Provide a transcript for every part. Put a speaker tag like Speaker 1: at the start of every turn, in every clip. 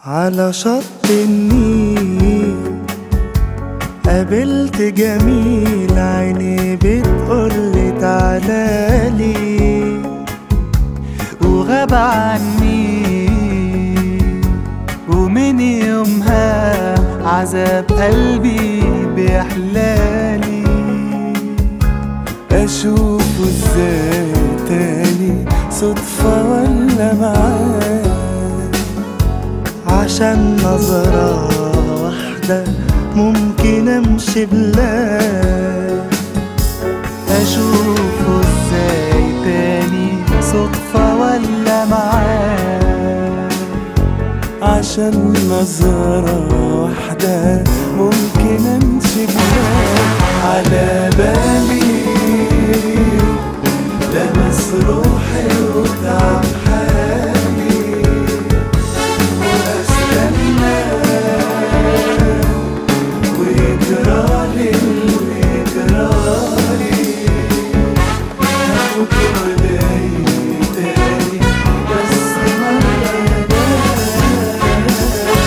Speaker 1: على شط النيل قابلت جميل عيني بتقولي تعالالي وغاب عني ومن يومها عذاب قلبي بيحلالي اشوفه ازاي تاني صدفة ولا معاه عشان نظرة واحدة ممكن امشي بلاد اشوفه ازاي تاني صدفة ولا معاه عشان نظرة واحدة ممكن امشي بلاد على بالي لمس روحي وتعب حالي واستنى ويجرالي ويجرالي بكرة جاي تاني بس مرة جاي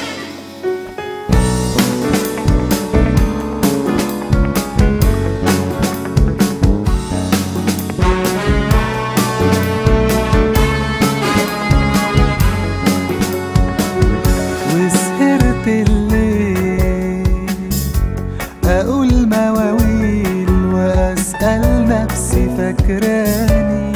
Speaker 1: وسهرت الليل أقول مواويل وأسأل نفسي فاكراني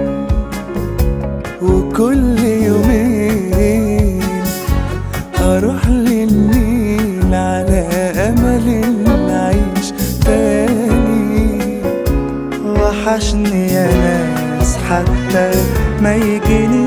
Speaker 1: وكل يومين أروح للنيل على أمل إن أعيش تاني وحشني يا ناس حتى ما يجيني